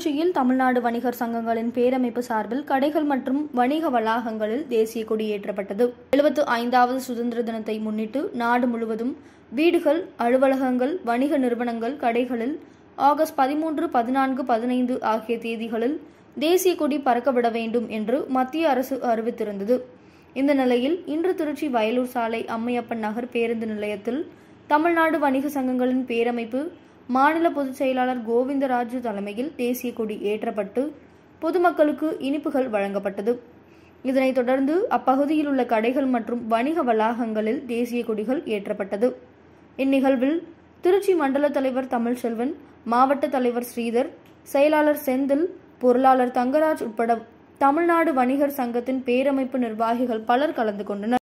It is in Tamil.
திருச்சியில் தமிழ்நாடு வணிகர் சங்கங்களின் பேரமைப்பு சார்பில் கடைகள் மற்றும் வணிக வளாகங்களில் தேசிய கொடி ஏற்றப்பட்டது எழுபத்து ஐந்தாவது சுதந்திர தினத்தை முன்னிட்டு நாடு முழுவதும் வீடுகள் அலுவலகங்கள் வணிக நிறுவனங்கள் கடைகளில் ஆகஸ்ட் பதிமூன்று பதினான்கு பதினைந்து ஆகிய தேதிகளில் தேசிய கொடி பறக்கவிட வேண்டும் என்று மத்திய அரசு அறிவித்திருந்தது இந்த நிலையில் இன்று திருச்சி வயலூர் சாலை அம்மையப்பன் நகர் பேருந்து நிலையத்தில் தமிழ்நாடு வணிக சங்கங்களின் பேரமைப்பு மாநில பொதுச் செயலாளர் கோவிந்தராஜு தலைமையில் தேசிய கொடி ஏற்றப்பட்டு பொதுமக்களுக்கு இனிப்புகள் வழங்கப்பட்டது இதனைத் தொடர்ந்து அப்பகுதியில் உள்ள கடைகள் மற்றும் வணிக வளாகங்களில் தேசிய கொடிகள் ஏற்றப்பட்டது இந்நிகழ்வில் திருச்சி மண்டல தலைவர் தமிழ்செல்வன் மாவட்ட தலைவர் ஸ்ரீதர் செயலாளர் செந்தில் பொருளாளர் தங்கராஜ் உட்பட தமிழ்நாடு வணிகர் சங்கத்தின் பேரமைப்பு நிர்வாகிகள் பலர் கலந்து கொண்டனர்